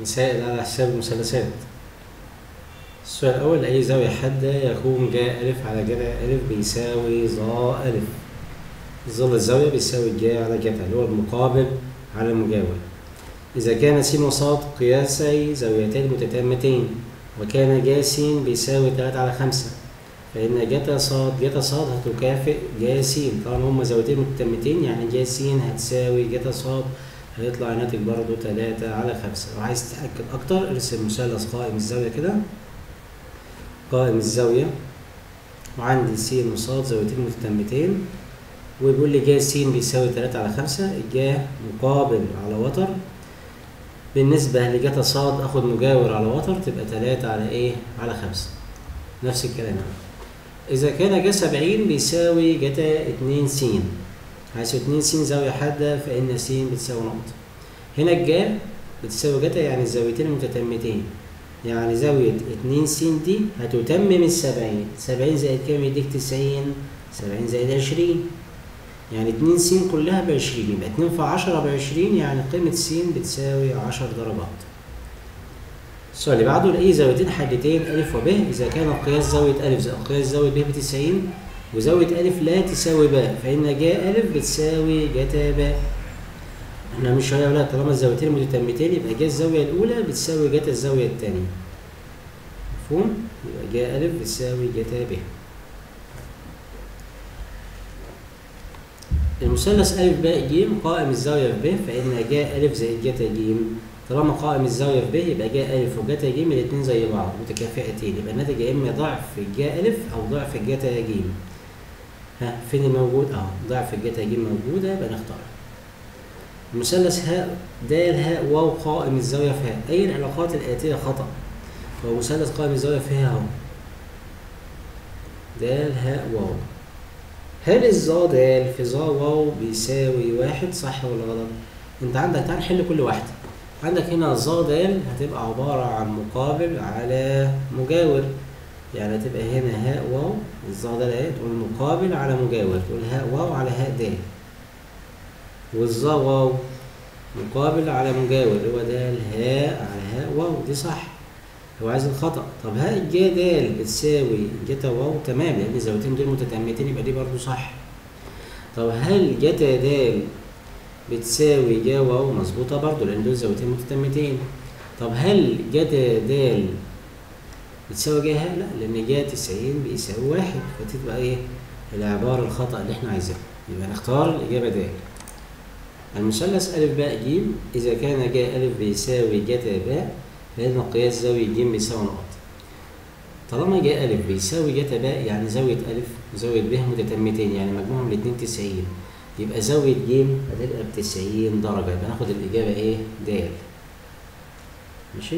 مسائل على حساب المثلثات السؤال الأول أي زاوية حادة يكون جا ألف على جتا ألف بيساوي ظا ألف ظل الزاوية بيساوي جا على جتا اللي هو المقابل على المجاور إذا كان س وصاد قياسي زاويتين متتامتين وكان جا س بيساوي تلاتة على خمسة فإن جتا صاد جتا صاد هتكافئ جا س طبعا هما زاويتين متتامتين يعني جا س هتساوي جتا صاد هيطلع الناتج برضو تلاتة على خمسة وعايز تتأكد أكتر ارسم مثلث قائم الزاوية كده قائم الزاوية وعندي س وصاد زاويتين متتامتين وبيقول لي جا س بيساوي تلاتة على خمسة الجا مقابل على وتر بالنسبة لجتا صاد اخد مجاور على وتر تبقى تلاتة على ايه؟ على خمسة نفس الكلام إذا كان جا سبعين بيساوي جتا اتنين س حيث اتنين س زاوية حادة فإن س بتساوي نقطة هنا الجا بتساوي جتا يعني الزاويتين المتتامتين يعني زاوية اتنين س دي هتتمم السبعين سبعين زائد كام يديك تسعين سبعين زائد عشرين يعني اتنين س كلها بعشرين يبقى اتنين في عشرة بعشرين يعني قيمة س بتساوي عشر درجات السؤال اللي بعده لأي زاويتين حادتين ألف وب إذا كان قياس زاوية ألف زائد قياس زاوية ب بتسعين وزاوية ألف لا تساوي باء فإن جا ألف بتساوي جتا باء احنا من شوية يا ولاد طالما الزاويتين متتامتين يبقى جا الزاوية الأولى بتساوي جتا الزاوية التانية مفهوم؟ يبقى جا ألف بتساوي جتا ب المثلث أ ب ج قائم الزاوية في ب فإن جا أ زائد جتا ج طالما قائم الزاوية في ب يبقى جا أ وجتا ج الاتنين زي بعض متكافئتين يبقى الناتج يا إما ضعف جا أ أو ضعف جتا ج ها فين الموجود؟ أهو ضعف جتا ج موجودة يبقى نختار المثلث هاء د هاء واو قائم الزاوية في هاء أي العلاقات الآتية خطأ هو مثلث قائم الزاوية في هاء أهو د هاء واو هل الظا د في ظا واو بيساوي واحد صح ولا غلط؟ انت عندك تعال نحل كل واحدة عندك هنا ظا د هتبقى عبارة عن مقابل على مجاور يعني هتبقى هنا هاء واو الظا د اهي تقول مقابل على مجاور تقول هاء واو على هاء د والظا واو مقابل على مجاور اللي هو د هاء على هاء واو دي صح هو عايز الخطأ طب هل جا د بتساوي جتا واو تمام لأن الزاويتين دول متتامتين يبقى دي برضو صح طب هل جتا د بتساوي جا واو مظبوطة برضو لأن دول زاويتين متتامتين طب هل جتا د بتساوي جا ها؟ لا لأن جا تسعين بيساوي واحد فتبقى إيه العبارة الخطأ اللي إحنا عايزينها يبقى نختار الإجابة د المثلث أ ب ج إذا كان جا أ بيساوي جتا باء فإن قياس زاوية ج بيساوي نقط طالما جا أ بيساوي جتا باء يعني زاوية أ وزاوية ب متتامتين يعني مجموعهم الاتنين تسعين يبقى زاوية ج هتبقى بتسعين درجة يبقى ناخد الإجابة إيه؟ د ماشي؟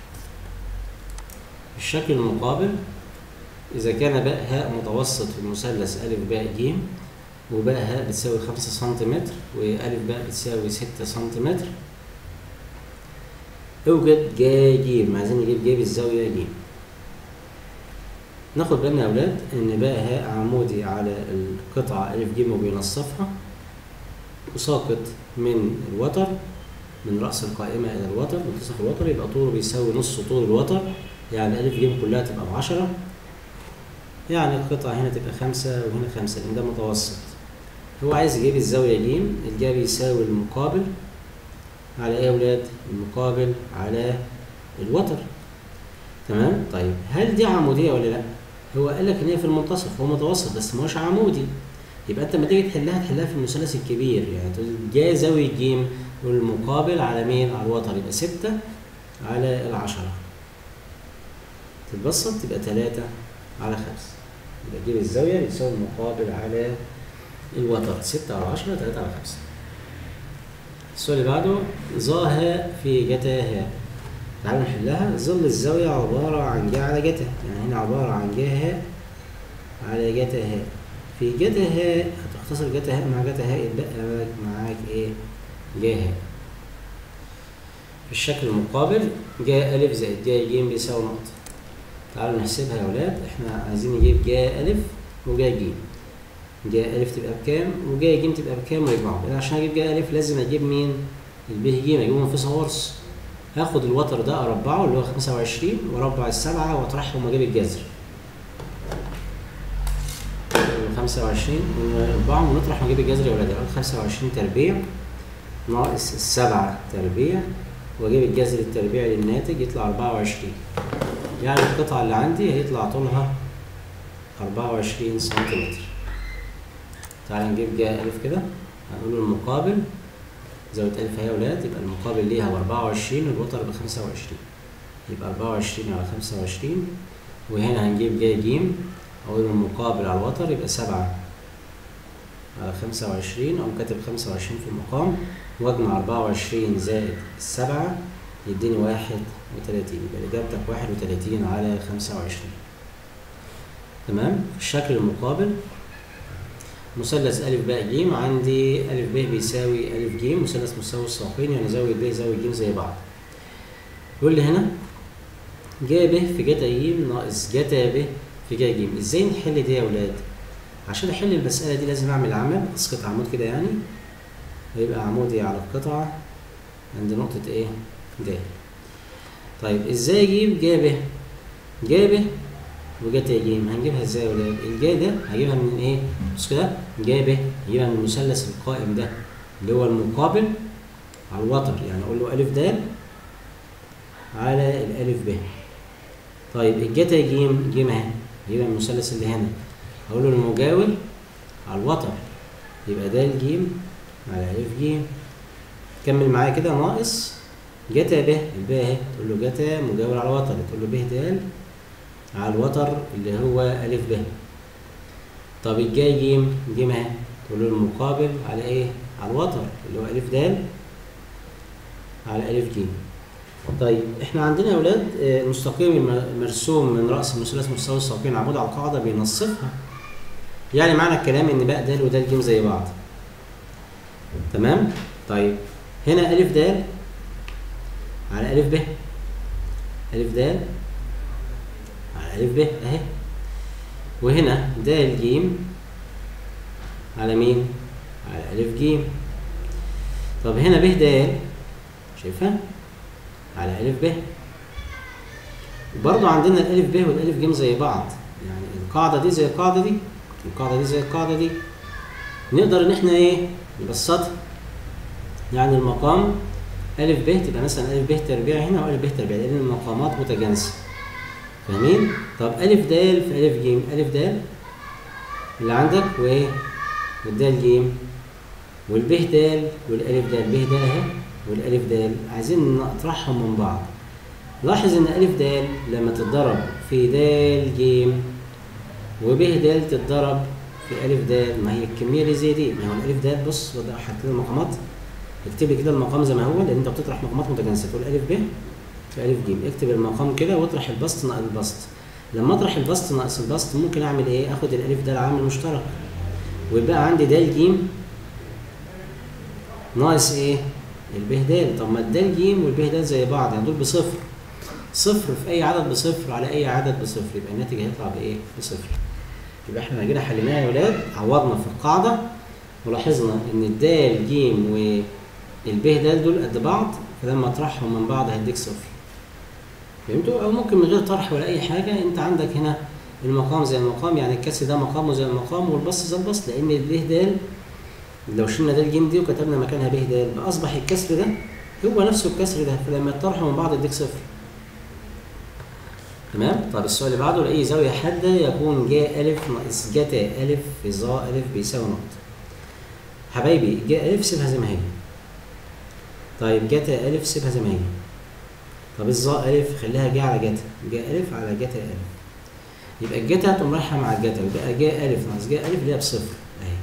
الشكل المقابل إذا كان باء هاء متوسط في المثلث أ باء ج وباء هاء بتساوي خمسة سنتيمتر وألف باء بتساوي ستة سنتيمتر اوجد جا ج عايزين نجيب جيب الزاوية ج ناخد بالنا يا أولاد إن باء هاء عمودي على القطعة ألف ج وبينصفها وساقط من الوتر من رأس القائمة إلى الوتر منتصف الوتر يبقى طوله بيساوي نص طول الوتر يعني ألف ج كلها تبقى بعشرة يعني القطعة هنا تبقى خمسة وهنا خمسة لأن ده متوسط هو عايز يجيب الزاوية ج الجا بيساوي المقابل على ايه يا ولاد؟ المقابل على الوتر تمام؟ طيب هل دي عمودية ولا لا؟ هو قال لك ان هي في المنتصف هو متوسط بس ما هوش عمودي يبقى انت لما تيجي تحلها تحلها في المثلث الكبير يعني تقول جا زاوية ج والمقابل على مين؟ على الوتر يبقى ستة على العشرة تتبسط تبقى تلاتة على خمسة يبقى جيب الزاوية بتساوي المقابل على الوتر ستة على عشرة تلاتة على خمسة السؤال اللي بعده ظا هاء في جتا هاء تعالوا نحلها ظل الزاوية عبارة عن جا على جتا يعني هنا عبارة عن جا هاء على جتا هاء في جتا هاء هتختصر جتا هاء مع جتا هاء يتبقى معاك ايه جا هاء في الشكل المقابل جا ألف زائد جا ج بيساوي نقطة تعالوا نحسبها يا ولاد احنا عايزين نجيب جا ألف وجا ج جا ألف تبقى بكام وجا ج تبقى بكام ويجمعوا أنا عشان أجيب جا ألف لازم أجيب مين؟ الب ج أجيبهم في صورس هاخد الوتر ده اربعه اللي هو 25 واربع السبعه واطرحهم واجيب الجذر 25 ونربعهم ونطرح ونجيب الجذر يا ولاد يبقى 25 تربيع ناقص السبعة تربيع واجيب الجذر التربيعي للناتج يطلع 24 يعني القطعة اللي عندي هيطلع طولها 24 سنتيمتر تعال نجيب جا ألف كده هنقول المقابل زاوية ألف أهي يا ولاد يبقى المقابل ليها ب 24 والوتر ب 25 يبقى 24 على 25 وهنا هنجيب جا جيم أقول المقابل على الوتر يبقى 7 على 25 أقوم كاتب 25 في المقام واجمع 24 زائد السبعة يديني 31 يبقى إجابتك 31 على 25 تمام الشكل المقابل مثلث أ ب ج عندي أ ب بيساوي أ ج مثلث مستوي الساقين يعني زاوية ب زاوية ج زي بعض يقول لي هنا ج ب في جتا ج ناقص جتا ب في جا ج ازاي نحل دي يا ولاد عشان احل المسألة دي لازم اعمل عمل اسقط عمود كده يعني ويبقى عمودي على القطعة عند نقطة ايه د طيب ازاي اجيب جا ب جا ب وجتا ج هنجيبها ازاي يا ولاد الجا ده هجيبها من ايه بص كده جا ب هجيبها من المثلث القائم ده اللي هو المقابل على الوتر يعني اقول له أ د على الألف ب طيب الجتا ج ج اهي هجيبها من المثلث اللي هنا هقول له المجاور على الوتر يبقى د ج على أ ج كمل معايا كده ناقص جتا ب الب اهي تقول له جتا مجاور على الوتر تقول له ب د على الوتر اللي هو أ ب طب الجاي ج ج اهي تقول له المقابل على ايه؟ على الوتر اللي هو أ د على أ ج طيب احنا عندنا يا اولاد المستقيم المرسوم من راس المثلث مستوي الساقين عمود على القاعده بينصفها يعني معنى الكلام ان باء د وده ج زي بعض تمام طيب هنا ا د على ا ب ا د على ا ب اهي وهنا د ج على مين على ا ج طب هنا ب د شايفها على أ ب برضو عندنا الألف ب والألف ج زي بعض يعني القاعدة دي زي القاعدة دي القاعدة دي زي القاعدة دي نقدر إن إحنا إيه نبسطها يعني المقام أ ب تبقى مثلا أ ب تربيع هنا وأ ب تربيع لأن المقامات متجانسة فاهمين؟ طب أ د في أ ج أ د اللي عندك وإيه؟ والدال ج والب د والألف د ب د أهي والالف د عايزين نطرحهم من بعض لاحظ ان الف د لما تتضرب في د ج وب د تتضرب في الف د ما هي الكميه اللي زي دي ما هو الالف د بص حطيت المقامات اكتب لي كده المقام زي ما هو لان انت بتطرح مقامات متجانسه تقول الف ب في الف ج اكتب المقام كده واطرح البسط ناقص البسط لما اطرح البسط ناقص البسط ممكن اعمل ايه اخد الالف د عامل مشترك ويبقى عندي د ج ناقص ايه الب د طب ما الدال ج والب د زي بعض يعني دول بصفر صفر في اي عدد بصفر على اي عدد بصفر يبقى الناتج هيطلع بايه؟ بصفر يبقى احنا كده حليناها يا ولاد عوضنا في القاعده ولاحظنا ان الدال ج والب د دول قد بعض فلما اطرحهم من بعض هيديك صفر فهمتوا؟ او ممكن من غير طرح ولا اي حاجه انت عندك هنا المقام زي المقام يعني الكسر ده مقامه زي المقام والبسط زي البسط لان الب د لو شلنا ده الجيم دي وكتبنا مكانها ب د اصبح الكسر ده هو نفسه الكسر ده فلما يطرحوا من بعض يديك صفر تمام طب السؤال اللي بعده لاي زاويه حاده يكون ج ا ناقص جتا ا في ظا ا بيساوي نقطه حبايبي ج ا سيبها زي ما هي طيب جتا ا سيبها زي ما هي طب الظا ا خليها ج على جتا ج ا على جتا ا يبقى الجتا تقوم رايحه مع الجتا يبقى ج ا ناقص ج ا اللي هي بصفر اهي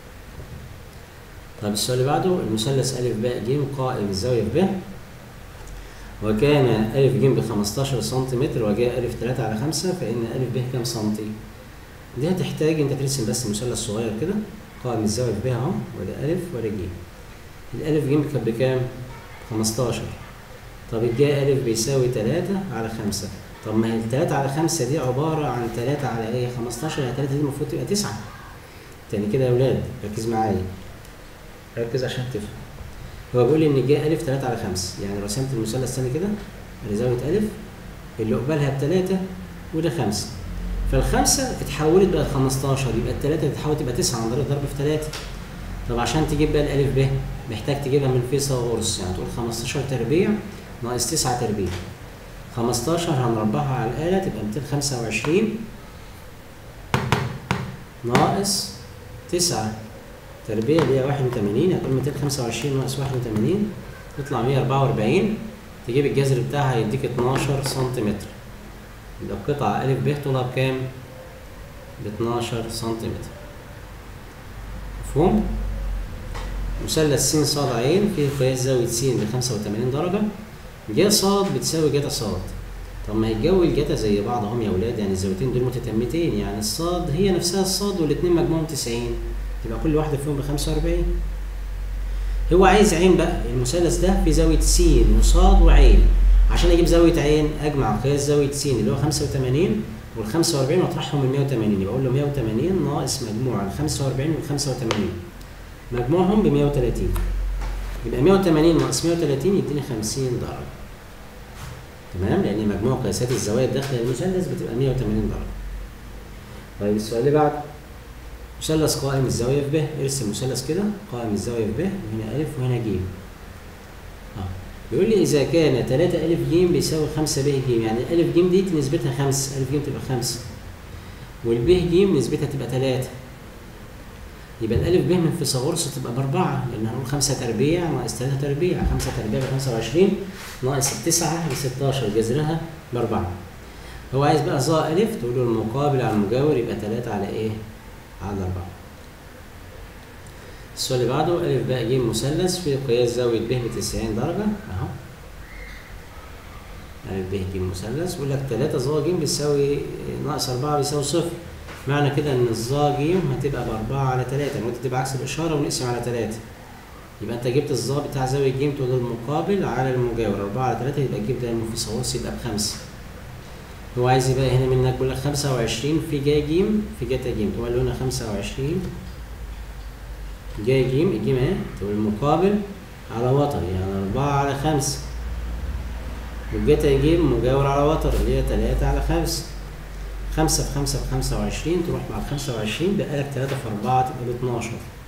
طب السؤال اللي بعده المثلث أ ب ج قائم الزاوية في ب وكان أ ج ب 15 سم وجاء أ 3 على 5 فإن أ ب كام سنتي؟ دي هتحتاج أنت ترسم بس مثلث صغير كده قائم الزاوية في ب أهو وده أ وده ج الألف ج كانت بكام؟ 15 طب الجاء أ بيساوي 3 على 5 طب ما هي ال 3 على 5 دي عبارة عن 3 على إيه؟ 15 يعني 3 دي المفروض تبقى 9 تاني كده يا ولاد ركز معايا ركز عشان تفهم هو بيقول لي ان الجا الف 3 على 5 يعني رسمت المثلث تاني كده ادي زاويه الف اللي قبالها بتلاتة وده خمسة فالخمسة اتحولت بقت 15 يبقى التلاتة تتحول تبقى 9 عن طريق ضرب في 3 طب عشان تجيب بقى الألف ب محتاج تجيبها من فيثاغورس يعني تقول 15 تربيع ناقص 9 تربيع 15 هنربعها على الآلة تبقى 225 ناقص 9 تربيع اللي هي 81 هتقول 225 ناقص 81 تطلع 144 تجيب الجذر بتاعها يديك 12 سنتيمتر يبقى القطعة ألف ب طولها بكام؟ ب 12 سنتيمتر مفهوم؟ مثلث س ص ع فيه قياس زاوية س ب 85 درجة ج ص بتساوي ج ص طب ما هي الجو الجتا زي بعض اهم يا ولاد يعني الزاويتين دول متتمتين يعني الصاد هي نفسها الصاد والاتنين مجموعهم 90 يبقى كل واحدة فيهم ب 45 هو عايز عين بقى المثلث ده في زاوية س وصاد وعين عشان اجيب زاوية عين اجمع قياس زاوية س اللي هو 85 وال 45 واطرحهم من 180 يبقى اقول له 180 ناقص مجموع ال 45 وال 85 مجموعهم ب 130 يبقى 180 ناقص 130 يديني 50 درجة تمام لان مجموع قياسات الزوايا الداخل المثلث بتبقى 180 درجة طيب السؤال اللي بعده مثلث قائم الزاوية في ب ارسم مثلث كده قائم الزاوية في ب وهنا ألف وهنا ج اه بيقول لي إذا كان 3 ألف ج بيساوي 5 ب ج يعني ألف ج دي نسبتها 5 ألف ج تبقى 5 والب ج نسبتها تبقى 3 يبقى الألف ب من فيثاغورس تبقى بأربعة لأن هنقول 5 تربيع ناقص 3 تربيع 5 تربيع ب 25 ناقص 9 ب 16 جذرها بأربعة هو عايز بقى ظا ألف تقول له المقابل على المجاور يبقى 3 على إيه؟ على أربعة. السؤال اللي بعده ألف باء ج مثلث في قياس زاوية ب ب 90 درجة أهو. ألف ب ج مثلث بيقول لك 3 ظا ج بيساوي ناقص 4 بيساوي صفر. معنى كده إن الظا ج هتبقى بأربعة على 3 يعني تبقى عكس الإشارة ونقسم على 3. يبقى أنت جبت الظا بتاع زاوية ج تقول المقابل على المجاور 4 على 3 يبقى تجيب ده المنفصل يبقى بخمسة. هو عايز يبقى هنا منك بيقول لك 25 في جا ج في جتا ج تقول له هنا 25 جا ج الجيم اهي تقول المقابل على وتر يعني 4 على 5 والجتا ج مجاور على وتر اللي هي 3 على 5 5 في 5 في 25 تروح مع ال 25 بقى لك 3 في 4 تبقى ب 12